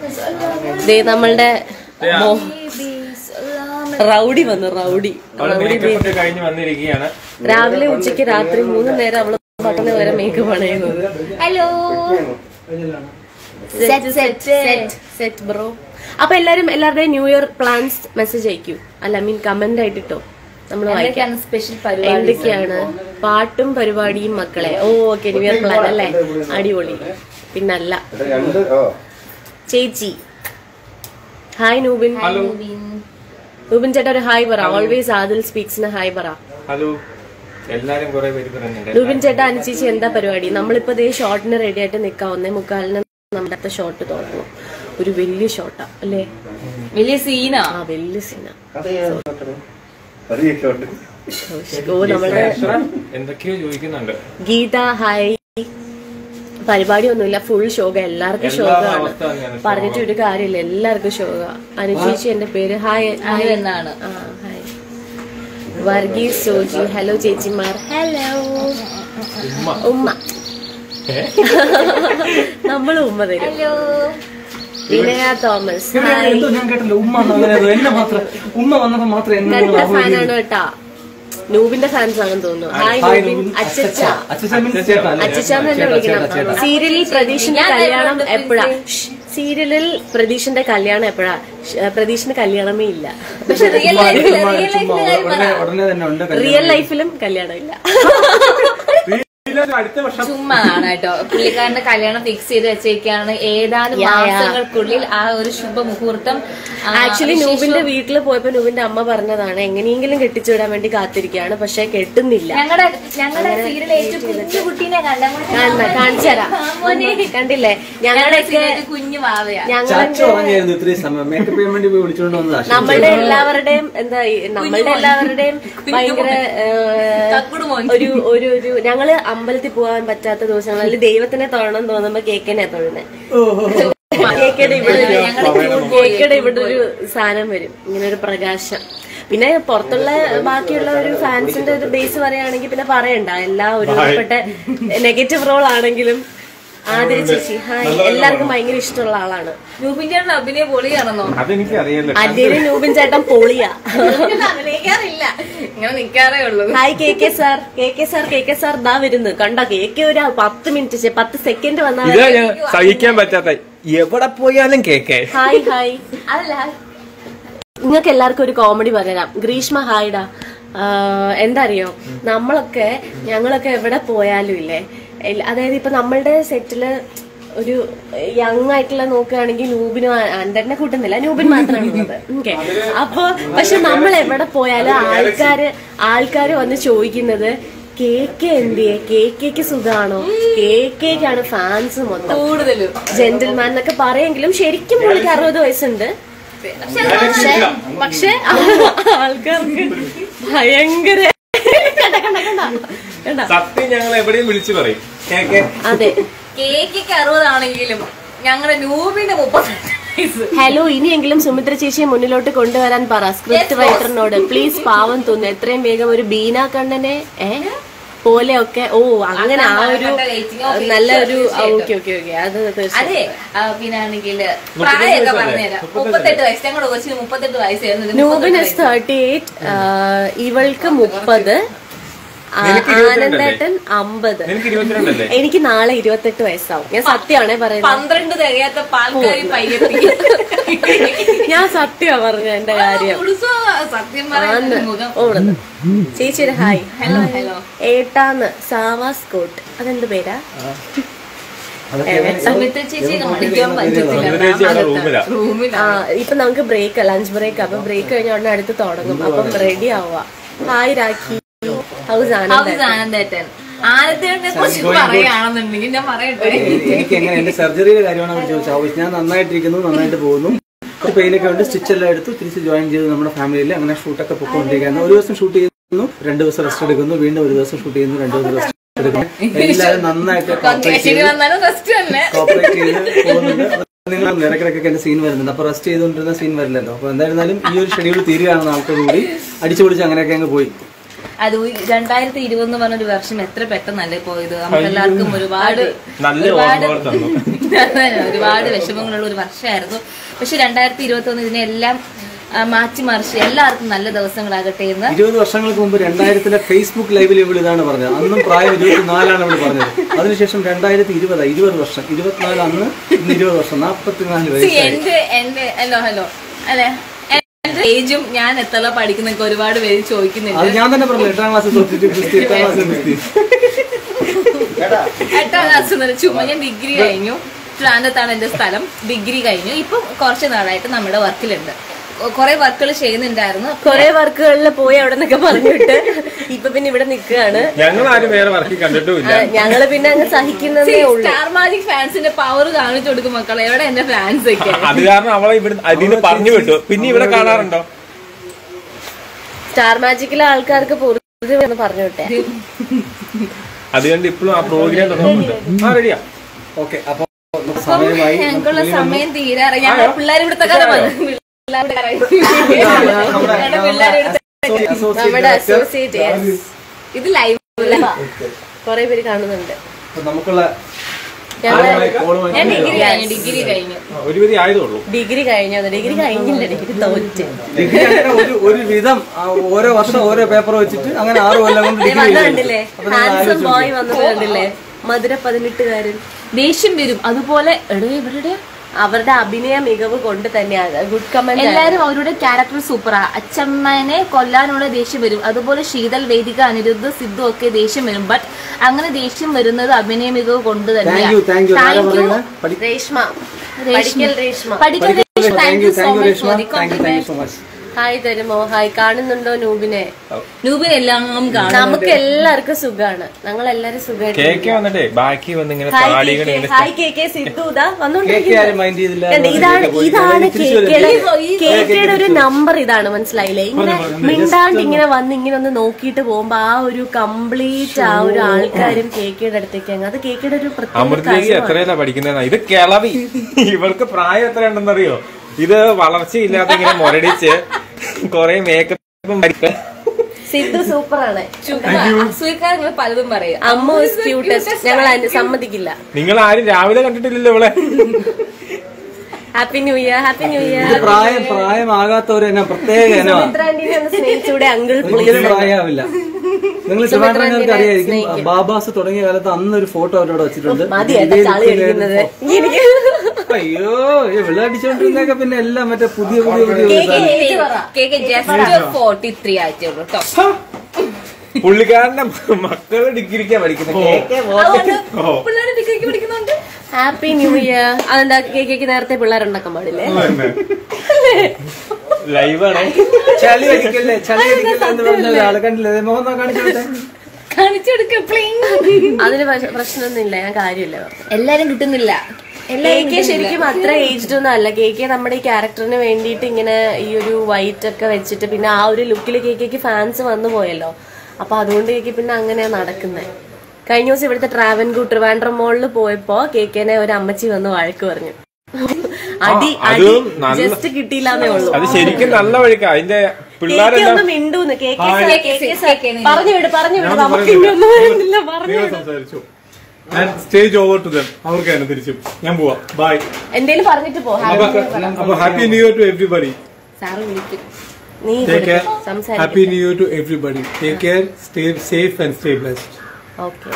ദേ നമ്മളുടെ മോ- റൗഡി വന്നു റൗഡി അവള് റൗഡി മേക്കപ്പ് ഒക്കെ കഴിഞ്ഞ് വന്നിരിക്കുകയാണ് രാവിലെ ഉച്ചയ്ക്ക് രാത്രി മൂന്ന് നേരം അവള് പട്ടണ വരെ മേക്കപ്പ് ആണ് ചെയ്യുന്നത് hello set set set bro അപ്പൊ എല്ലാരും എല്ലാവരുടെയും ന്യൂ ഇയർ പ്ലാൻസ് മെസ്സേജ് അയക്കൂ അല്ല മീൻ കമന്റ് ആയിട്ടിട്ടോ നമ്മൾ വായിക്കാം എന്തൊക്കെയാണ് സ്പെഷ്യൽ പരിപാടി എന്തൊക്കെയാണ് പാട്ടും പരിപാടിയും മക്കളെ oh okay new year plan അല്ലേ അടിപൊളി പിന്നല്ല രണ്ട് ഓ ചേച്ചി ഹായ് നൂബിൻ ഹലോ നൂബിൻ ചേട്ടാ ഒരു ഹായ് പറ ഓൾവേസ് ആദിൽ സ്പീക്സിന് ഹായ് പറ ഹലോ എല്ലാരും കുറെ പേര് പറയുന്നുണ്ട് നൂബിൻ ചേട്ടാ അനുചേച്ചി എന്താ പരിപാടി നമ്മളിപ്പോ ദേ ഷോർട്ടിന് റെഡി ആയിട്ട് നിക്കാം ഒന്നേ മുക്കാലിന് നമ്മുടെ അടുത്ത ഷോട്ട് തുടങ്ങും ഒരു വലിയ ഷോട്ടാ അല്ലേ വലിയ സീനാ ആ വലിയ സീന അത് ചെറിയ ഷോട്ട് ഓ നമ്മളുടെ അക്ഷര എന്തൊക്കെയോ ചോദിക്കുന്നുണ്ട് ഗീത ഹായ് പരിപാടി ഒന്നുമില്ല ഫുൾ ഷോക എല്ലാവർക്കും എല്ലാ ഷോകാണ് അവസ്ഥ തന്നെയാണ്. പറഞ്ഞിട്ട് ഒരു കാര്യമില്ല എല്ലാവർക്കും ഷോക അനുചേച്ചി എന്റെ പേര് ഹായ് അനു എന്നാണ്. ആ ഹായ് വർഗീസ് സോജി ഹലോ ചേച്ചിമാർ ഹലോ ഉമ്മ നമ്മള് ഉമ്മ തരും ഹലോ വിനയ തോമസ് ഹായ് എന്തോ ഞാൻ കേട്ടില്ല ഉമ്മ എന്ന് അങ്ങനെ ഏതോ എന്നെ മാത്രം ഉമ്മ വന്നപ്പോ മാത്രം എന്നെ നിങ്ങൾ കണ്ട avoid ചെയ്തു. ഫാനാണ് കേട്ടാ നൂബിന്റെ ഫാൻസ് ആണെന്ന് തോന്നുന്നു ഹായ് ഹായ് നൂബിൻ നൂബിൻ. അച്ചച്ച അച്ചച്ച means ചേട്ടാ അല്ലേ? അച്ചച്ചാന്ന് തന്നെ ചേട്ടാ, ചേട്ടാ, വിളിക്കണം ചേട്ടാ. സീരിയലിൽ പ്രതീഷിന്റെ ഞാൻ കല്യാണം ആരോട് എപ്പോഴാ സീരിയലിൽ പ്രതീഷിന്റെ കല്യാണം എപ്പോഴാ ഷ്- പ്രതീഷിന് കല്യാണമേ ഇല്ല പക്ഷെ റിയൽ ചുമ്മാ, ലൈഫിൽ ചുമ്മാ, റിയൽ ചുമ്മാ, ലൈഫിൽ ഉടനെ ഉടനെ തന്നെ ഉണ്ട് കല്യാണം. റിയൽ ലൈഫിലും കല്യാണം ഇല്ല അടുത്ത വർഷം ചുമ്മാ ആണ് കേട്ടോ പുള്ളിക്കാരന്റെ കല്യാണം ഫിക്സ് ചെയ്ത് വെച്ചേക്കാണ് ഏതാനും യാ, യാ. മാസങ്ങൾക്കുള്ളിൽ ആ ഒരു ശുഭമുഹൂർത്തം ആ, ആക്ച്വലി നൂബിന്റെ വീട്ടിൽ പോയപ്പോ നൂബിന്റെ അമ്മ പറഞ്ഞതാണ് എങ്ങനെയെങ്കിലും കെട്ടിച്ചു വിടാൻ വേണ്ടി കാത്തിരിക്കുകയാണ് പക്ഷെ കെട്ടുന്നില്ല ഞങ്ങളുടെ ഞങ്ങളുടെ സീരിയൽ ഏറ്റവും കുഞ്ഞു കുട്ടീനെ കാണ കാണിച്ചു തരാം കണ്ടില്ലേ ഞങ്ങളുടെയൊക്കെ ഞങ്ങളുടെ കുഞ്ഞു വാവയാ ചാച്ചു ഞങ്ങളുടെ പറഞ്ഞായിരുന്നു ഇത്രയും സമയം മേക്കപ്പ് ചെയ്യാൻ വേണ്ടി പോയി വിളിച്ചുകൊണ്ട് വന്നതാ നമ്മളുടെ എല്ലാവരുടെയും എന്താ ഈ നമ്മളുടെ എല്ലാവരുടെയും ഭയങ്കര ഏഹ്, തക്കുടു മോൻ. ഒരു ഒരു ഒരു ഞങ്ങള് അമ്പലത്തിൽ പോകാൻ പറ്റാത്ത ദിവസങ്ങളിൽ ദൈവത്തിനെ തൊഴണം തോന്നുമ്പോ കേക്കിനെ തൊഴുന്നത് കേക്കയുടെ ഇവിടെ ഒരു- കേക്കയുടെ ഇവിടെ ഒരു സാധനം വരും ഇങ്ങനെ ഒരു പ്രകാശം പിന്നെ പുറത്തുള്ള ബാക്കിയുള്ള ഒരു ഫാൻസിന്റെ ഒരു ബേസ് പറയുകയാണെങ്കിൽ പിന്നെ പറയണ്ട എല്ലാ ഒരുപ്പെട്ട നെഗറ്റീവ് റോൾ ആണെങ്കിലും ആതിര ചേച്ചി ഹായ് എല്ലാവർക്കും ഭയങ്കര ഇഷ്ടമുള്ള ആളാണ് രൂപിൻ ചേട്ടൻ അഭിനയ പൊളിയാണെന്നോ അതെനിക്ക് അറിയില്ല അദ്ദേഹം നൂബിൻ ചേട്ടൻ പൊളിയാ അഭിനയിക്കാറില്ല ഇങ്ങനെ നിക്കാറേ ഉള്ളൂ hi K K sir K K sir K K sir ദാ വരുന്നു കണ്ടോ കെ കെ ഒരു പത്ത് മിനിറ്റ് പത്ത് സെക്കൻഡ് വന്നാൽ ഇതാ ഞാൻ സഹിക്കാൻ പറ്റാത്ത എവിടെ പോയാലും കേക്കേ ഹായ് ഹായ് അതല്ല നിങ്ങൾക്ക് എല്ലാവർക്കും ഒരു കോമഡി പറയാം ഗ്രീഷ്മ ഹായ്ഡാ ആഹ് എന്താ അറിയോ നമ്മളൊക്കെ ഞങ്ങളൊക്കെ എവിടെ പോയാലും ഇല്ലേ എൽ- അതായത് ഇപ്പൊ നമ്മളുടെ സെറ്റില് ഒരു യങ് ആയിട്ടുള്ള നോക്കുകയാണെങ്കിൽ നൂബിന് അന്തരനെ കൂട്ടുന്നില്ല നൂബിൻ മാത്രമാണ് ഉള്ളത് ഓക്കെ അപ്പൊ പക്ഷെ നമ്മൾ എവിടെ പോയാലും ആൾക്കാര് ആൾക്കാര് വന്ന് ചോദിക്കുന്നത് കേക്ക് എന്തിയെ കേക്കേക്ക് സുഖാണോ കേക്കേക്കാണ് ഫാൻസ് മൊത്തം കൂടുതലും ജെന്റിൽമാൻ എന്നൊക്കെ പറയെങ്കിലും ശരിക്കും പുള്ളിക്ക് അറുപത് വയസ്സുണ്ട് പക്ഷെ പക്ഷെ ആൾക്കാർക്ക് ഭയങ്കര കണ്ട കണ്ട കണ്ട കണ്ട സത്യം ഞങ്ങൾ എവിടെയും വിളിച്ചു പറയും കേക്കേ അതെ കേക്കൊക്കെ അറുപതാണെങ്കിലും ഞങ്ങളുടെ നൂബിന്റെ മുപ്പത്തെട്ട് വയസ്സ് ഹലോ ഇനിയെങ്കിലും സുമിത്ര ചേച്ചിയെ മുന്നിലോട്ട് കൊണ്ടുവരാൻ പറ സ്ക്രിപ്റ്റ് റൈറ്ററിനോട് പ്ലീസ് പാവം തോന്നുന്നു എത്രയും വേഗം ഒരു ബീന കണ്ണനെ ഏ പോലെയൊക്കെ ഓ അങ്ങനെ ആ ഒരു അങ്ങനത്തെ rating ഒക്കെ നല്ല ഒരു തീർച്ചയായിട്ടും. ഓക്കെ ഓക്കെ ഓക്കെ അത് തീർച്ചയായും അതെ ആ, പിന്നെ ആണെങ്കിൽ പ്രായമൊക്കെ പറഞ്ഞുതരാം മുപ്പത്തെട്ട് വയസ്സ് ഞങ്ങളുടെ കൊച്ചിന് മുപ്പത്തെട്ട് വയസ്സായിരുന്നു നൂബിന് തേർട്ടി എയ്റ്റ് ഇവൾക്ക് മുപ്പത് ആ, നിനക്ക് ഇരുപത്തിരണ്ടല്ലേ? ആനന്ദേട്ടൻ അമ്പത് നിനക്ക് ഇരുപത്തിരണ്ടല്ലേ എനിക്ക് നാളെ ഇരുപത്തെട്ട് വയസ്സാവും ഞാൻ സത്യമാണേ പറയുന്നത് പന്ത്രണ്ട് തികയാത്ത പാൽക്കാരി പയ്യെത്തി ഞാൻ സത്യമാ പറഞ്ഞ എന്റെ കാര്യം ഉത്സവമാ, സത്യം പറയുന്നത് മുഖം ഓടുന്നു ചേച്ചിയുടെ ഹായ് ഹലോ ഹലോ ഏട്ടാന്ന് സാവാസ് കോട്ട് അതെന്ത് പേരാ സുമിത്ര ചേച്ചി കാണിക്കാൻ സുമിത്ര ചേച്ചി അവിടെ റൂമിലാ. പറ്റത്തില്ല റൂമിലാ ആ ഇപ്പൊ നമുക്ക് ബ്രേക്ക് ലഞ്ച് ബ്രേക്ക് അപ്പൊ ബ്രേക്ക് കഴിഞ്ഞ ഉടനെ അടുത്ത് തുടങ്ങും അപ്പം റെഡി ആവുക hi Rakhi house Ananda house ആനന്ദേട്ടൻ ആനന്ദേട്ടനെ കുറിച്ച് പറയുകയാണെന്നുണ്ടെങ്കിൽ ഞാൻ പറയട്ടെ എനിക്ക് എങ്ങനെ എന്റെ സർജറിയുടെ കാര്യമാണ് അവർ ചോദിച്ചത് ആവശ്യം ഞാൻ നന്നായിട്ടിരിക്കുന്നു നന്നായിട്ട് പോകുന്നു ഒരു പെയിനൊക്കെ ഉണ്ട് സ്റ്റിച്ച് എല്ലാം എടുത്തു തിരിച്ച് ജോയിൻ ചെയ്തു നമ്മുടെ ഫാമിലിയിൽ അങ്ങനെ ഷൂട്ടൊക്കെ പൊക്കോണ്ടിരിക്കുകയാണ് ഒരു ദിവസം ഷൂട്ട് ചെയ്യുന്നു രണ്ട് ദിവസം റെസ്റ്റ് എടുക്കുന്നു വീണ്ടും ഒരു ദിവസം ഷൂട്ട് ചെയ്യുന്നു രണ്ട് ദിവസം റെസ്റ്റ് എടുക്കുന്നു എല്ലാവരും നന്നായിട്ട് കോപ്പറേറ്റ് ശരി വന്നാലും റെസ്റ്റ് തന്നെ കോപ്പറേറ്റ് ചെയ്ത് പോകുന്നുണ്ട് അപ്പൊ നിങ്ങൾ ഇടയ്ക്കിടയ്ക്കൊക്കെ എന്റെ സീൻ വരുന്നുണ്ട് അപ്പൊ റെസ്റ്റ് ചെയ്തുകൊണ്ടിരുന്ന സീൻ വരില്ലല്ലോ അപ്പൊ എന്തായിരുന്നാലും ഈ ഒരു ഷെഡ്യൂൾ തീരുകയാണെന്ന് ആൾക്കാർ കൂടി അടിച്ചു പൊളിച്ച് അങ്ങനെയൊക്കെ അങ്ങ് പോയി അത് രണ്ടായിരത്തി ഇരുപത് എന്ന് പറഞ്ഞൊരു വർഷം എത്ര പെട്ടെന്നല്ലേ പോയത് നമുക്ക് എല്ലാവർക്കും ഒരുപാട് നല്ല ഒരുപാട് ഓർമ്മകൾ തന്നു. അതെ, ഒരുപാട് വിഷമങ്ങളുള്ള ഒരു വർഷമായിരുന്നു പക്ഷെ രണ്ടായിരത്തി ഇരുപത്തി ഒന്ന് ഇതിനെല്ലാം ആ, മാറ്റിമറിച്ച് എല്ലാവർക്കും നല്ല ദിവസങ്ങളാകട്ടെ എന്ന് ഇരുപത് വർഷങ്ങൾക്ക് മുമ്പ് രണ്ടായിരത്തിലെ ഫേസ്ബുക്ക് ലൈവിൽ ഇവിടെ ഇതാണ് പറഞ്ഞത് അന്നും പ്രായം ഇരുപത്തിനാലാണ് ഇവിടെ പറഞ്ഞത് അതിനുശേഷം രണ്ടായിരത്തി ഇരുപത് ഇരുപത് വർഷം ഇരുപത്തിനാല് അന്ന് ഇന്ന് ഇരുപത് വർഷം നാൽപ്പത്തിനാല് See, വയസ്സായി എന്റെ എന്റെ ഹലോ ഹലോ അല്ലെ എന്റെ ഏജും ഞാൻ എത്ര പഠിക്കുന്നൊക്കെ ഒരുപാട് പേര് അത് ചോദിക്കുന്നുണ്ട് ഞാൻ തന്നെ പറഞ്ഞു എട്ടാം ക്ലാസ് തൊട്ടിട്ട് ക്രിസ്തി എട്ടാം ക്ലാസ് ക്രിസ്തി എട്ടാം ക്ലാസ് മുതൽ ചുമ്മാ ഞാൻ ഡിഗ്രി കഴിഞ്ഞു ട്രാൻഡത്താണ് എന്റെ സ്ഥലം ഡിഗ്രി കഴിഞ്ഞു ഇപ്പം കുറച്ച് നാളായിട്ട് നമ്മുടെ വർക്കിലുണ്ട് കുറെ വർക്കുകൾ ചെയ്യുന്നുണ്ടായിരുന്നു കൊറേ വർക്കുകളിൽ പോയി അവിടെ നിന്നൊക്കെ പറഞ്ഞിട്ട് ഇപ്പൊ പിന്നെ ഇവിടെ നിൽക്കുകയാണ് ഞങ്ങൾ ആരും വേറെ വർക്കിൽ കണ്ടിട്ടുമില്ല ഞങ്ങള് പിന്നെ അങ്ങ് സഹിക്കുന്നതേ ഉള്ളൂ സ്റ്റാർ മാജിക് ഫാൻസിന്റെ പവർ കാണിച്ചു കൊടുക്കും മക്കളെ എവിടെ എന്റെ ഫാൻസ് ഒക്കെ അത് കാരണം അവളെ ഇവിടെ അതിന് പറഞ്ഞു വിട്ടു പിന്നെ ഇവിടെ കാണാറുണ്ടോ സ്റ്റാർ മാജിക്കിലെ ആൾക്കാർക്ക് പൊറുതി എന്ന് പറഞ്ഞു വിട്ടെ അതുകൊണ്ട് ഇപ്പോഴും ആ പ്രോഗ്രാം തുടങ്ങുന്നുണ്ട് ആ റെഡിയാ ഓക്കെ അപ്പൊ നമുക്ക് സമയമായി ഞങ്ങൾക്കുള്ള സമയം തീരാറായി ഞങ്ങൾ പിള്ളേർ ഇവിടുത്തെ കാര്യം പിള്ളേരുടെ കാര്യം പിള്ളേർ ഇവിടുത്തെ നമ്മുടെ അസോസിയേറ്റ് ഇത് ലൈവ് കൊറേ പേര് കാണുന്നുണ്ട് നമുക്കുള്ള ഞങ്ങള് കോളുമായി ഞാൻ ഡിഗ്രി കഴിഞ്ഞു ഡിഗ്രി കഴിഞ്ഞു ഒരു വിധി ആയതേ ഉള്ളൂ ഡിഗ്രി കഴിഞ്ഞു ഡിഗ്രി കഴിഞ്ഞില്ല ഡിഗ്രി തോറ്റ് ഡിഗ്രി അങ്ങനെ ഒരു ഒരു വിധം ആ, ഓരോ വർഷം ഓരോ പേപ്പർ വെച്ചിട്ട് അങ്ങനെ ആറ് കൊല്ലം കൊണ്ട് ദേ ഡിഗ്രി വന്നത് എഴുതി. കണ്ടില്ലേ അപ്പൊ നിങ്ങൾ ഹാൻസം ആലോചിച്ച് ബോയ് വന്നത് കണ്ടില്ലേ മധുര പതിനെട്ടുകാരൻ ദേഷ്യം വരും അതുപോലെ എടേ ഇവരുടെ അവരുടെ അഭിനയ മികവ് കൊണ്ട് തന്നെയാണ് ഗുഡ് കമന്റ് എല്ലാരും അവരുടെ ക്യാരക്ടർ സൂപ്പറാ അച്ഛമ്മനെ കൊല്ലാനുള്ള ദേഷ്യം വരും അതുപോലെ ശീതൽ വേദിക അനിരുദ്ധ സിദ്ധു ഒക്കെ ദേഷ്യം വരും ബട്ട് അങ്ങനെ ദേഷ്യം വരുന്നത് അഭിനയ മികവ് കൊണ്ട് താങ്ക് യു താങ്ക് യു ആരാ Thank you. പറയുന്നത് പഠി- രേഷ്മ പഠിക്കൽ രേഷ്മ പഠിക്കാൻ thank thank you you so thank you much Reshma for the thank you thank you compliment so much hi തരുമോ ഹായ് കാണുന്നുണ്ടോ നൂബിനെ രൂപനെല്ലാം കാണും നമുക്ക് എല്ലാവർക്കും സുഖാണ് ഞങ്ങൾ എല്ലാരും സുഖമായിട്ട് കെ കെ വന്നിട്ടേ ബാക്കി വന്ന് ഇങ്ങനെ ഹായ് താടികൾ കെ കെ, ഇങ്ങനെ ഹായ് കെ കെ സിദ്ധു ഇതാ കേക്ക് വന്നോണ്ടിരിക്കുന്നു ആരും മൈൻഡ് ചെയ്തില്ല കണ്ടോ, ഇതാണ് ഇതാണ് തിരിച്ചു വരും. കേക്കയുടെ കേക്കയുടെ ഒരു നമ്പർ ഇതാണ് മനസ്സിലായില്ലേ ഇങ്ങനെ മിണ്ടാണ്ട് ഇങ്ങനെ വന്ന് ഇങ്ങനെ ഒന്ന് നോക്കിയിട്ട് പോകുമ്പോ ആ ഒരു കംപ്ലീറ്റ് ആ ഒരു ആൾക്കാരും കേക്കയുടെ അടുത്തേക്ക് അങ്ങ് അത് കേക്കയുടെ ഒരു പ്രത്യേക അമൃതേജി കഴിവാണ്. എത്രയല്ല പഠിക്കുന്നതെന്നാ ഇത് കിളവി ഇവൾക്ക് പ്രായം എത്ര ഉണ്ടെന്നറിയോ ഇത് വളർച്ചയില്ലാതെ ഇങ്ങനെ മുരടിച്ച് കൊറേ മേക്കപ്പും സിദ്ധു സൂപ്പറാണ് അസൂയക്കാരങ്ങൾ പലതും പറയും അമ്മു ഇസ് ക്യൂട്ടസ്റ്റ് ഞങ്ങൾ അതിന് സമ്മതിക്കില്ല നിങ്ങൾ ആരും രാവിലെ കണ്ടിട്ടില്ലല്ലോ ഇവളെ happy new year happy new year ഇത് പ്രായം പ്രായമാകാത്തവര് തന്നെ പ്രത്യേക ഇനമാണ് സുമിത്രാന്റിനെ ഒന്ന് സ്നേഹിച്ചൂടെ അങ്കിൾ ഒരിക്കലും പ്രായമാവില്ല നിങ്ങൾ ട്രിവാൻഡ്രങ്ങൾക്ക് അറിയായിരിക്കും സ്നേഹിക്കും. ബാബാസ് തുടങ്ങിയ കാലത്ത് അന്ന് ഒരു ഫോട്ടോ അവരോട് വെച്ചിട്ടുണ്ട് മതി ഏട്ടാ ചളി അടിക്കുന്നത് എനിക്ക് അയ്യോ ഈ വെള്ളം അടിച്ചോണ്ടിരുന്നൊക്കെ പിന്നെ എല്ലാം മറ്റേ പുതിയ പുതിയ പുതിയ സാധനം. കേക്ക് ജസ്റ്റ് ഫോർട്ടി ത്രീ ആയിട്ടേ ഉള്ളൂ കേട്ടോ പുള്ളിക്കാരന്റെ മക്കള് ഡിഗ്രിക്കാ പഠിക്കുന്നത് കേക്ക് ഓ. പിള്ളേർ ഡിഗ്രിക്ക് പഠിക്കുന്നുണ്ട് ഹാപ്പി ന്യൂ ഇയർ അതെന്താ കേക്ക് നേരത്തെ പിള്ളേരുണ്ടാക്കാൻ പാടില്ലേ ലൈവാണ് ചളി അടിക്കല്ലേ ചളി അടിക്കല്ലേ എന്ന് പറഞ്ഞ ഒരാളെ കണ്ടില്ലേ ദേ മോഹൻ കാണിച്ചോട്ടെ കാണിച്ചെടുക്ക അതിന് പ്രശ്- പ്രശ്നമൊന്നുമില്ല ഞാൻ കാര്യമില്ല പറഞ്ഞത്. എല്ലാരും കിട്ടുന്നില്ല കേക്ക് ശരിക്കും അത്ര ഏജ്ഡ് ഒന്നും അല്ല കേക്ക് നമ്മുടെ ഈ ക്യാരക്ടറിന് വേണ്ടിയിട്ട് ഇങ്ങനെ ഈ ഒരു വൈറ്റ് ഒക്കെ വെച്ചിട്ട് പിന്നെ ആ ഒരു ലുക്കിൽ കേക്കേക്ക് ഫാൻസ് വന്നു പോയല്ലോ അപ്പൊ അതുകൊണ്ട് കേക്ക് പിന്നെ അങ്ങനെയാ നടക്കുന്നത് കഴിഞ്ഞ ദിവസം ഇവിടുത്തെ ട്രാവൻകൂർ ട്രിവാൻഡ്രം മോളിൽ പോയപ്പോ കേക്കേനെ ഒരു അമ്മച്ചി വന്ന് വഴക്ക് പറഞ്ഞു അടി ആ, അടി അതും നല്ല- ജസ്റ്റ് കിട്ടിയില്ലാന്നേ ഉള്ളൂ അത് ശരിക്കും നല്ല വഴിക്കാ അതിന്റെ കേക്ക് പിള്ളേരെല്ലാം ഒന്ന് മിണ്ടൂന്ന് cake hi. Sir, cake sir. പറഞ്ഞു വിട് പറഞ്ഞു വിട് നമുക്ക് ഇനിയൊന്നും വരുന്നില്ല പറഞ്ഞു വിട് സംസാരിച്ചു ഞാൻ സ്റ്റേജ് ഓവർ ടു ദം അവർക്ക് തന്നെ തിരിച്ചു ഞാൻ പോവാ ബൈ എന്തേലും പറഞ്ഞിട്ട് പോ അപ്പൊ happy new year to everybody sir വിളിക്കും നീ ടേക്ക് കെയർ സംസാരിക്കും happy new year to everybody take care stay safe and stay blessed okay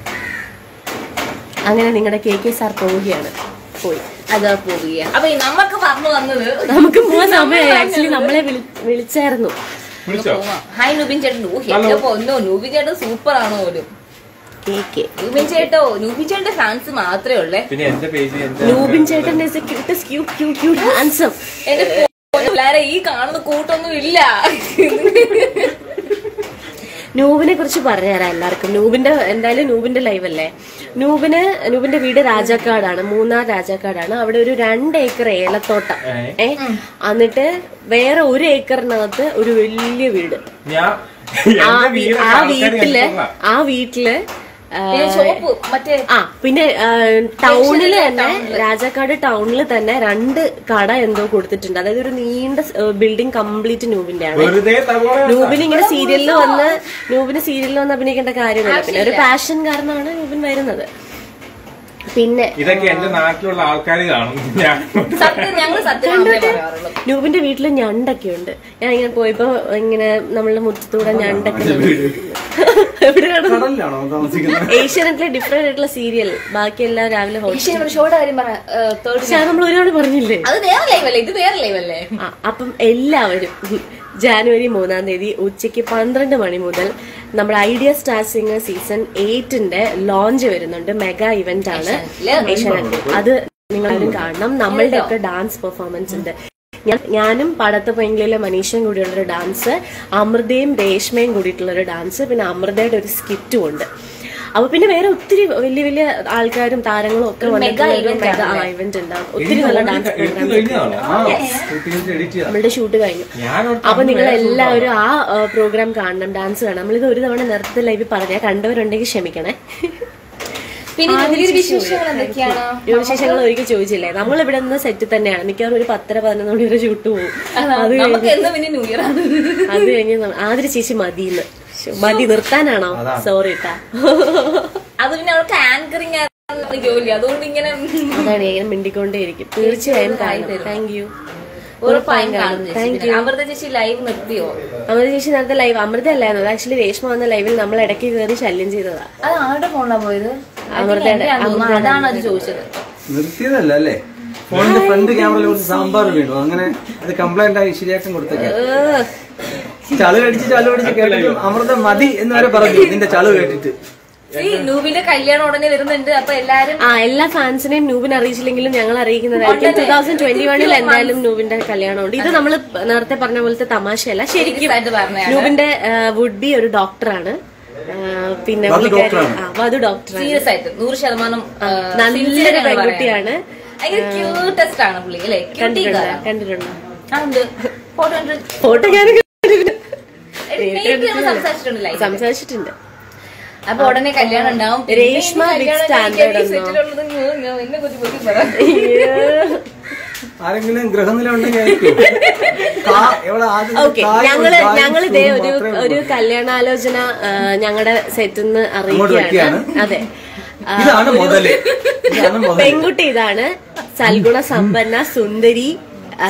അങ്ങനെ നിങ്ങളുടെ കെ കെ സാർ പോവുകയാണ് പോയി അതാ പോവുക അപ്പൊ ഈ നമുക്ക് പറഞ്ഞു വന്നത് നമുക്ക് പോവാൻ സമയമായി ആക്ച്വലി നമ്മളെ വിളി- വിളിച്ചായിരുന്നു വിളിച്ചോ പോവാം. ഹായ് നൂബിൻ ചേട്ടൻ ഓ എന്റെ പൊന്നോ നൂബിൻ ചേട്ടൻ സൂപ്പർ ആണോ പോലും കെ കെ നൂബിൻ ചേട്ടോ നൂബിൻ ചേട്ടന്റെ ഫാൻസ് മാത്രമേ ഉള്ളേ പിന്നെ എന്റെ പേജ് എന്റെ നൂബിൻ ചേട്ടൻ cute cute cute cute handsome എന്റെ പൊന്നു പിള്ളേരെ ഈ കാണുന്ന കൂട്ടൊന്നും ഇല്ല നൂബിനെ കുറിച്ച് പറഞ്ഞുതരാം എല്ലാവർക്കും നൂബിന്റെ എന്തായാലും നൂബിന്റെ ലൈവ് അല്ലേ നൂബിന് നൂബിന്റെ വീട് രാജാക്കാടാണ് മൂന്നാർ രാജാക്കാടാണ് അവിടെ ഒരു രണ്ട് ഏക്കർ ഏലത്തോട്ടം ഏ എന്നിട്ട് വേറെ ഒരു ഏക്കറിനകത്ത് ഒരു വലിയ വീട് ഞാൻ ആ എന്റെ വീ- വീട് ആ ആൾക്കാര് വീട്ടില് കണ്ടിട്ടുള്ളതാ. ആ വീട്ടില് ഷോപ്പ് മറ്റേ ആ പിന്നെ ടൗണിൽ തന്നെ രാജാക്കാട് ടൗണിൽ തന്നെ രണ്ട് കട എന്തോ കൊടുത്തിട്ടുണ്ട് അതായത് ഒരു നീണ്ട ബിൽഡിംഗ് കംപ്ലീറ്റ് നൂബിന്റെ ആണ് വെറുതെ തകോള നൂബിന് ഇങ്ങനെ സീരിയലിൽ വന്ന് നൂബിന് സീരിയലിൽ വന്ന് അഭിനയിക്കേണ്ട കാര്യമില്ല പിന്നെ ഒരു പാഷൻ കാരണമാണ് നൂബിൻ വരുന്നത് പിന്നെ ഇതൊക്കെ എന്റെ നാട്ടിലുള്ള ആൾക്കാർ കാണും ഞാൻ സത്യം ഞങ്ങൾ സത്യം മാത്രമേ പറയാറുള്ളൂ നൂബിന്റെ വീട്ടില് ഞണ്ടൊക്കെ ഉണ്ട് ഞാൻ ഇങ്ങനെ പോയപ്പോ ഇങ്ങനെ നമ്മളുടെ മുറ്റത്തൂടെ ഞണ്ടൊക്കെ എവിടെയാണ് കടലിലാണോ താമസിക്കുന്നത് ഏഷ്യാനെറ്റിലെ ഡിഫറെന്റ് ആയിട്ടുള്ള സീരിയൽ ബാക്കിയെല്ലാം രാവിലെ ഹോസ്റ്റ് പക്ഷേ നമ്മുടെ ഷോയുടെ കാര്യം പറ തേർഡ് പക്ഷെ അത് നമ്മൾ ഒരുപാട് പറഞ്ഞില്ലേ അത് വേറെ ലൈവല്ലേ ഇത് വേറെ ലൈവല്ലേ ആ, അപ്പം എല്ലാവരും ജാനുവരി മൂന്നാം തീയതി ഉച്ചയ്ക്ക് പന്ത്രണ്ട് മണി മുതൽ നമ്മുടെ ഐഡിയ സ്റ്റാർ സിംഗർ സീസൺ എയ്റ്റിന്റെ ലോഞ്ച് വരുന്നുണ്ട് മെഗാ ഇവന്റ് ആണ് ഏഷ്യാനെറ്റിൽ അത് നിങ്ങളാരും കാണണം നമ്മളുടെ ഒക്കെ ഡാൻസ് പെർഫോമൻസ് ഉണ്ട് ഞാൻ- ഞാനും പടത്ത് പെങ്കിലെ മനീഷയും കൂടിയുള്ള ഒരു ഡാൻസ് അമൃതയും രേഷ്മയും കൂടിയിട്ടുള്ള ഒരു ഡാൻസ് പിന്നെ അമൃതയുടെ ഒരു സ്കിറ്റും ഉണ്ട് അപ്പൊ പിന്നെ വേറെ ഒത്തിരി വലിയ വലിയ ആൾക്കാരും താരങ്ങളും ഒക്കെ വന്നിട്ടുള്ള ഒരു മെഗാ ഇവന്റ് ഉണ്ടാവും ഒത്തിരി നല്ല ഡാൻസ് എടുത്തു പ്രോഗ്രാം കഴിഞ്ഞതാണോ ആ ഷൂട്ടിംഗ് എഡിറ്റ് ചെയ്യാം നമ്മളുടെ ഷൂട്ട് കഴിഞ്ഞു ഞാൻ അപ്പൊ നിങ്ങൾ എല്ലാവരും ആ പ്രോഗ്രാം കാണണം ഡാൻസ് കാണണം നമ്മളിത് ഒരു തവണ നേരത്തെ ലൈവ് പറഞ്ഞ കണ്ടവരുണ്ടെങ്കിൽ ക്ഷമിക്കണേ പിന്നെ പുതിയൊരു വിശേഷങ്ങൾ എന്തൊക്കെയാണ് ഈ വിശേഷങ്ങൾ ഒരിക്കൽ ചോദിച്ചില്ലേ നമ്മൾ ഇവിടെ നിന്ന് സെറ്റ് തന്നെയാണ് മിക്കവാറും ഒരു പത്തര പതിനൊന്ന് മണി വരെ ഷൂട്ട് പോകും അത് നമുക്ക് എന്നും പിന്നെ ന്യൂ ഇയർ ആണ് അത് കഴിഞ്ഞ് നമ്മ- ആതിര ചേച്ചി മതിന്ന് ശ്ശോ, മതി നിർത്താനാണോ സോറി ട്ടാ അത് പിന്നെ അവൾക്ക് ആങ്കറിങ് ജോലി അതുകൊണ്ട് ഇങ്ങനെ അതാണ് ഇങ്ങനെ മിണ്ടിക്കൊണ്ടേയിരിക്കും തീർച്ചയായും കാണും താങ്ക് യു ഉറപ്പായും കാണും ചേച്ചി. അമൃത ചേച്ചി ലൈവ് നിർത്തിയോ അമൃത ചേച്ചി നേരത്തെ ലൈവ് അമൃത അല്ലായിരുന്നു ആക്ച്വലി രേഷ്മ വന്ന ലൈവിൽ നമ്മൾ ഇടയ്ക്ക് കയറി ശല്യം ചെയ്തതാ അത് ആരുടെ ഫോണിലാ പോയത് അമൃതയുടെ- എന്റെയാന്ന് തോന്നുന്നു. അതാണ് അത് ചോദിച്ചത് നിർത്തിയതല്ല അല്ലേ ഫോണിന്റെ ഫ്രണ്ട് ക്യാമറയിൽ കുറച്ച് സാമ്പാർ വീണു അങ്ങനെ അത് കംപ്ലൈന്റ് ആയി ശരിയാക്കാൻ കൊടുത്തേക്കാം ഏഹ്. ചളു കടിച്ച് ചളു കടിച്ച് കേട്ടിട്ട് അമൃത മതി എന്ന് വരെ പറഞ്ഞു നിന്റെ ചളു കേട്ടിട്ട് ഈ നൂബിന്റെ കല്യാണം ഉടനെ വരുന്നുണ്ട് അപ്പൊ എല്ലാരും ആ എല്ലാ ഫാൻസിനെയും നൂബിനെ അറിയിച്ചില്ലെങ്കിലും ഞങ്ങൾ അറിയിക്കുന്നതായിരിക്കും ടൂ തൗസൻഡ് ട്വന്റി വണ്ണിൽ എന്തായാലും നൂബിന്റെ കല്യാണമുണ്ട് ഇത് നമ്മൾ നേരത്തെ പറഞ്ഞ പോലത്തെ തമാശയല്ല ശരിക്കും ആയിട്ട് പറഞ്ഞതാണ്. നൂബിന്റെ വുഡ് ബി ഒരു ഡോക്ടറാണ് ആ, പിന്നെ വധു പുള്ളിക്കാരി ഡോക്ടറാണ്. ആ, വധു ഡോക്ടറാണ് സീരിയസ് ആയിട്ട് നൂറ് ശതമാനം ആ, നല്ലൊരു sincere ആണ് പറയുന്നത്. പെൺകുട്ടിയാണ് ഭയങ്കര ക്യൂട്ടസ്റ്റ് ആണ് പുള്ളി അല്ലെ കണ്ടിട്ടുണ്ടോ കണ്ടിട്ടുണ്ടോ ഫോട്ടോ കണ്ട് ഫോട്ടോ ഞാൻ കണ്ടിട്ടുണ്ട്. നേരിട്ട് നമ്മൾ സംസാരിച്ചിട്ടുണ്ട് live ല്. സംസാരിച്ചിട്ടുണ്ട് അപ്പൊ ഉടനെ കല്യാണം ഉണ്ടാവും പിന്നെ രേഷ്മ ഇനി big കല്യാണം standard കഴിക്കാൻ ഈ ഒന്നോ? സെറ്റിലുള്ളത് ഞാൻ- ഞാൻ എന്നെ കുറിച്ച് ബുദ്ധി പറ. അയ്യോ. ആരെങ്കിലും ഗ്രഹനില ഉണ്ടെങ്കിൽ ആയിരിക്കും. കാ- എവിടെ ആദ്യം ഓക്കെ കായും ഞങ്ങള് കായും ഞങ്ങൾ ഇതേ ചൂടും ഒരു മാത്രമേ ഒരു ഉള്ളൂ. കല്യാണാലോചന ഞങ്ങളുടെ സെറ്റിൽ നിന്ന് അങ്ങോട്ട് അറിയിക്കുകയാണ് വെക്കുകയാണ്. അതെ ആ, ഇതാണ് ഒരു മുതല് ഇതാണ് മുതല് പെൺകുട്ടി ഇതാണ് സൽഗുണ സമ്പന്ന സുന്ദരി ആ,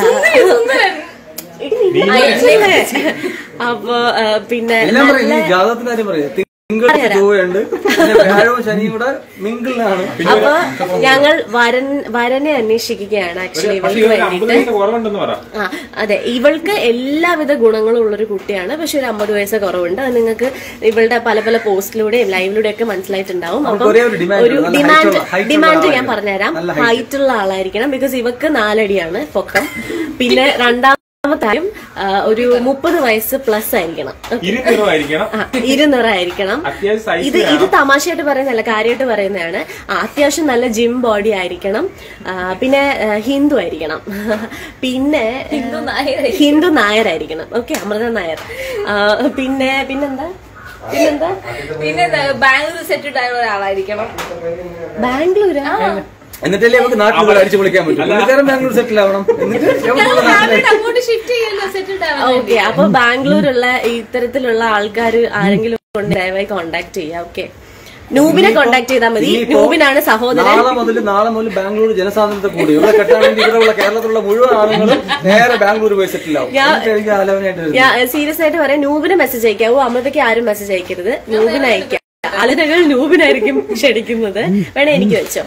അയച്ചില്ലേ? അപ്പൊ ആ, പിന്നെ എല്ലാം പറയും നല്ല ഈ ജാതകത്തിന്റെ കാര്യം പറയാം തിങ്കൾ ചൊവ്വയുണ്ട് പിന്നെ വ്യാഴവും ശനിയും കൂടെ മിങ്കിളിലാണ് അപ്പൊ ഞങ്ങൾ വരൻ വരനെ അന്വേഷിക്കുകയാണ് ആക്ച്വലി പക്ഷെ ഇവൾക്ക് ഇവർക്ക് അമ്പത് വേണ്ടിയിട്ട് വയസ്സ് കുറവുണ്ടെന്ന് പറ ആ അതെ ഇവൾക്ക് എല്ലാവിധ ഗുണങ്ങളും ഉള്ളൊരു കുട്ടിയാണ് പക്ഷെ ഒരു അമ്പത് വയസ്സ് കുറവുണ്ട് അത് നിങ്ങൾക്ക് ഇവളുടെ പല പല പോസ്റ്റിലൂടെയും ലൈവിലൂടെ ഒക്കെ മനസ്സിലായിട്ടുണ്ടാവും അവൾക്ക് ഒരേ ഒരു demand ഒരു ഉണ്ട്. നല്ല ഡിമാൻഡ് height ഉള്ള- height ഉള്ള ഡിമാൻഡ് ഞാൻ ആളായിരിക്കണം. പറഞ്ഞുതരാം നല്ല height. ഹൈറ്റ് ഉള്ള ആളായിരിക്കണം ബിക്കോസ് ഇവക്ക് നാലടിയാണ് പൊക്കം പിന്നെ രണ്ടാമത്തെ കാര്യം ആ, ഒരു മുപ്പത് വയസ്സ് പ്ലസ് ആയിരിക്കണം ഇരുനിറമായിരിക്കണം ആ, ഇരുനിറായിരിക്കണം അത്യാവശ്യം size ഇത് ഇത് തമാശയായിട്ട് പറയുന്നതല്ല കാര്യമായിട്ട് പറയുന്നതാണ് ആ, അത്യാവശ്യം നല്ല ജിം ബോഡി ആയിരിക്കണം ആ, പിന്നെ ആ, ഹിന്ദു ആയിരിക്കണം പിന്നെ ഹിന്ദു നായരായി. ഹിന്ദു നായരായിരിക്കണം ഓക്കെ അമൃത നായർ ആ, പിന്നെ പിന്നെന്താ പിന്നെന്താ പിന്നെ എന്താ, ബാംഗ്ലൂർ സെറ്റിൽഡ് ആയ ഒരാളായിരിക്കണം ബാംഗ്ലൂരാ എന്നിട്ടല്ലേ നമുക്ക് നാട്ടിൽ ഇവിടെ അടിച്ചു പൊളിക്കാൻ പറ്റും പുള്ളിക്കാരൻ ബാംഗ്ലൂർ സെറ്റിൽ ആവണം എന്നിട്ട് ഞങ്ങൾ നാട്ടിലോട്ട് അങ്ങോട്ട് ഷിഫ്റ്റ് ചെയ്യല്ലോ സെറ്റിൽഡ് ആവാൻ ഓക്കെ അപ്പൊ ബാംഗ്ലൂരുള്ള ഇത്തരത്തിലുള്ള ആൾക്കാർ ആരെങ്കിലും കൊണ്ട് ദയവായി കോണ്ടാക്ട് ചെയ്യാം ഓക്കെ നൂബിനെ കോണ്ടാക്ട് ചെയ്താൽ മതി ഇനിയിപ്പോ നൂബിനാണ് സഹോദരൻ നാളെ മുതൽ നാളെ മുതൽ ബാംഗ്ലൂർ ജനസാന്ദ്രത കൂടി ഇവിടെ കെട്ടാൻ വേണ്ടി ഇവിടെയുള്ള കേരളത്തിലുള്ള മുഴുവൻ ആളുകളും നേരെ ബാംഗ്ലൂർ പോയി സെറ്റിൽ ആവും ഞാൻ- എന്നിട്ട് എനിക്ക് ആലോചനയായിട്ട് വരുന്നത്. ഞാൻ സീരിയസ് ആയിട്ട് പറയാം നൂബിന് മെസ്സേജ് അയക്കാവൂ അമൃതയ്ക്ക് ആരും മെസ്സേജ് അയക്കരുത് നൂബിന് അയക്കാം ആളുകൾ നൂബിനായിരിക്കും ക്ഷണിക്കുന്നത് വേണേ എനിക്ക് വെച്ചോ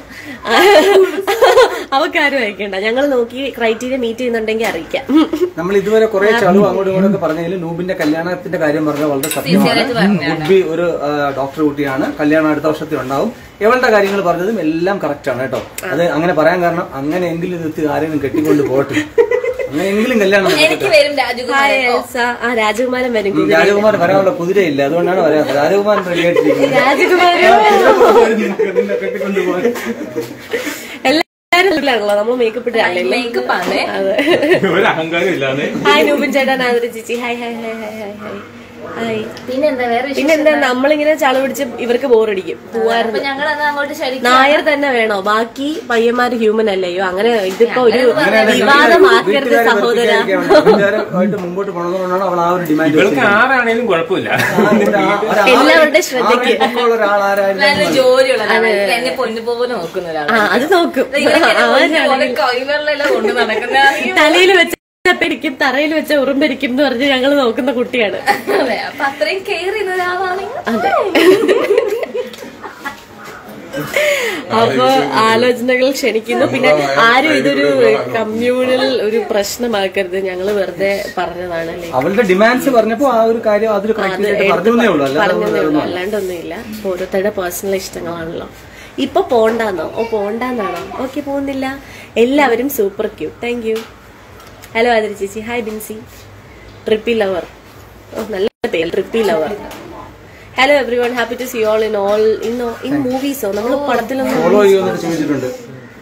അവക്കാരും അയക്കണ്ട ഞങ്ങൾ നോക്കി ക്രൈറ്റീരിയ മീറ്റ് ചെയ്യുന്നുണ്ടെങ്കിൽ അറിയിക്കാം നമ്മൾ ഇതുവരെ കുറെ ചളു അങ്ങോട്ടും ഇങ്ങോട്ടും ഒക്കെ പറഞ്ഞെങ്കിലും നൂബിന്റെ കല്യാണത്തിന്റെ കാര്യം പറഞ്ഞാൽ വളരെ സത്യമാണ് ആയിട്ട് പറഞ്ഞതാണ്. ഉഡ്ബി ഒരു ആ, ഡോക്ടർ കുട്ടിയാണ് കല്യാണം അടുത്ത വർഷത്തിൽ ഉണ്ടാവും ഇവളുടെ കാര്യങ്ങൾ പറഞ്ഞതും എല്ലാം കറക്റ്റ് ആണ് കേട്ടോ അത് അങ്ങനെ പറയാൻ കാരണം അങ്ങനെയെങ്കിലും ഇത് ആരെങ്കിലും കെട്ടിക്കൊണ്ട് പോട്ടെ അങ്ങനെയെങ്കിലും കല്യാണം എനിക്ക് നടക്കട്ടെ. വരും രാജകുമാരൻ ഹായ് എൽസ. ആ രാജകുമാരൻ വരും ഉം, രാജകുമാരൻ വരാനുള്ള കുതിരയില്ല അതുകൊണ്ടാണ് വരാത്തത് രാജകുമാരൻ റെഡി ആയിട്ടിരിക്കുന്നത് രാജകുമാരൻ നിന്നെ കെട്ടിക്കൊണ്ട് പോകാൻ എല്ലാരും വീട്ടിലാണല്ലോ നമ്മൾ മേക്കപ്പ് ഇട്ട് മേക്കപ്പ് ആണ് അതെ ഒരു അഹങ്കാരം ഇല്ലാതെ ഹായ് നൂബിൻ ചേട്ടാ നാദര ചേച്ചി hi hi hi hi hi hi hi പിന്നെന്താ വേറെ വിശേഷം പിന്നെന്താ നമ്മളിങ്ങനെ ചള പിടിച്ച് ഇവർക്ക് ബോറടിക്കും അപ്പൊ പോവായിരുന്നു ഞങ്ങൾ അങ്ങോട്ട് ശരിക്കും നായർ തന്നെ വേണോ ബാക്കി പയ്യന്മാര് ഹ്യൂമൻ അല്ലയോ അങ്ങനെ ഇതിപ്പോ ഒരു അങ്ങനെയാണ് വിവാദമാക്കരുത് വീട്ടുകാരെ സഹോദര വെറുപ്പിക്കാതിരിക്കാൻ വേണ്ടി. വീട്ടുകാരുമായിട്ട് മുമ്പോട്ട് പോകണമെന്നുകൊണ്ടാണ് അവൾ ആ ഒരു ഡിമാൻഡ് ഇവൾക്ക് ആരാണേലും കുഴപ്പമില്ല എല്ലാവരുടെ ശ്രദ്ധയ്ക്ക് ഒരാൾ ആരായാലും നല്ല ജോലിയുള്ള ഒരാളാണ്. എന്നെ പൊന്നു പോലെ നോക്കുന്ന ആ ഒരാളാണ് അത് നോക്കും അവരാണെങ്കിൽ കൈവെള്ളെല്ലാം കൊണ്ട് നടക്കുന്ന തലയിൽ വെച്ച പെരിക്കും തറയിൽ വെച്ച ഉറുമ്പരിക്കും എന്ന് പറഞ്ഞ് ഞങ്ങൾ നോക്കുന്ന കുട്ടിയാണ് അതെ അപ്പൊ അത്രയും കെയർ ചെയ്യുന്ന ഒരാളാണെങ്കിൽ അതെ അപ്പൊ ആലോചനകൾ ക്ഷണിക്കുന്നു പിന്നെ ആരും ഇതൊരു കമ്മ്യൂണൽ ഒരു പ്രശ്നമാക്കരുത് ഞങ്ങള് വെറുതെ പറഞ്ഞതാണ് അല്ലേ അവളുടെ ഡിമാൻഡ്സ് പറഞ്ഞപ്പോ ആ ഒരു കാര്യം അതൊരു അത് കറക്റ്റ് പറഞ്ഞേ ഉള്ളൂ അല്ലാതെ പറഞ്ഞതേ ഉള്ളൂ അല്ലാണ്ടൊന്നുമില്ല ഇപ്പൊ ഓരോരുത്തരുടെ പേഴ്സണൽ ഇഷ്ടങ്ങളാണല്ലോ ഇപ്പൊ പോണ്ടാന്നോ ഓ പോണ്ടാന്നാണോ ഓക്കെ പോകുന്നില്ല എല്ലാവരും സൂപ്പർ ക്യൂ താങ്ക് യു ഹലോ ആതിരി ചേച്ചി ഹായ് ബിൻസി ട്രിപ്പി ലവർ ഓ നല്ല പേര് trippy lover hello everyone happy to see all in all in in മൂവീസോ നമ്മൾ പടത്തിലൊന്നും ഫോളോ ചെയ്യുമെന്നൊക്കെ ചോദിച്ചിട്ടുണ്ട്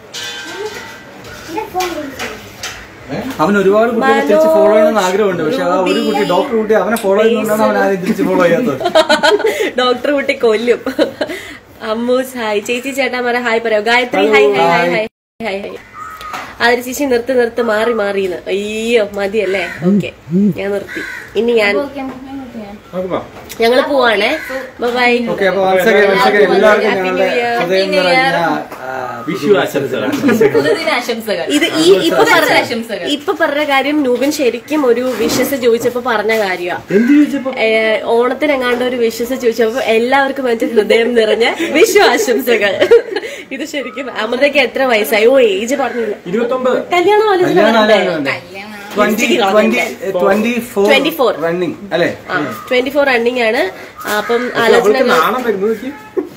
അവൻ ഒരുപാട് കുട്ടികളെ തിരിച്ച് ഫോളോ ചെയ്യണമെന്ന് ആഗ്രഹമുണ്ട് പക്ഷെ ആ ഒരു കുട്ടി ഡോക്ടർ കുട്ടി അവനെ ഫോളോ ചെയ്യുന്നതുകൊണ്ടാണ് അവൻ ആരെയും തിരിച്ച് ഫോളോ ചെയ്യാത്തത് ഡോക്ടർ കുട്ടി കൊല്ലും അമ്മൂസ് ഹായ് ചേച്ചി ചേട്ടാ ഹായ് പറയാം Gayathri hi hi hi hi hi hi Athiri ചേച്ചി നിർത്ത് നിർത്ത് മാറി മാറിന്ന് അയ്യോ മതിയല്ലേ ഓക്കെ ഞാൻ നിർത്തി ഇനി ഞാൻ നമുക്ക് പോവാം. ഞങ്ങള് പോവാണേ ബൈ ഓക്കെ അപ്പൊ once again, once again എല്ലാവർക്കും Happy ഞങ്ങളുടെ New Year. ഹൃദയം നിറഞ്ഞ ആ, വിഷു ആശംസകൾ പുതുദിന ആശംസകൾ ഇത് ഈ ഇപ്പൊ പറഞ്ഞ ആശംസകൾ. ഇപ്പൊ പറഞ്ഞ കാര്യം നൂബിൻ ശരിക്കും ഒരു വിശ്വസ് ചോദിച്ചപ്പോ പറഞ്ഞ കാര്യമാ എന്ത് ചോദിച്ചപ്പോ ഓണത്തിന് എങ്ങാണ്ട് ഒരു വിശ്വസ് ചോദിച്ചപ്പോ എല്ലാവർക്കും എന്റെ ഹൃദയം നിറഞ്ഞ വിഷു ആശംസകൾ ഇത് ശരിക്കും അമൃതയ്ക്ക് എത്ര വയസ്സായി ഓ ഏജ് പറഞ്ഞില്ല ഇരുപത്തൊമ്പത് കല്യാണം കല്യാണം ആലോചന ആലോചന twenty twenty twenty four 24. Running അല്ലെ ട്വന്റി ഫോർ റണ്ണിങ് ആണ് അപ്പം അവൾക്ക് ആലോചന നാണം വരുന്നു നോക്കി.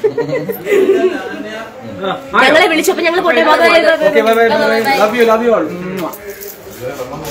ആ, ആയോ? ഞങ്ങളെ വിളിച്ചപ്പോ ഞങ്ങൾ പോട്ടെ okay bye bye love you love you all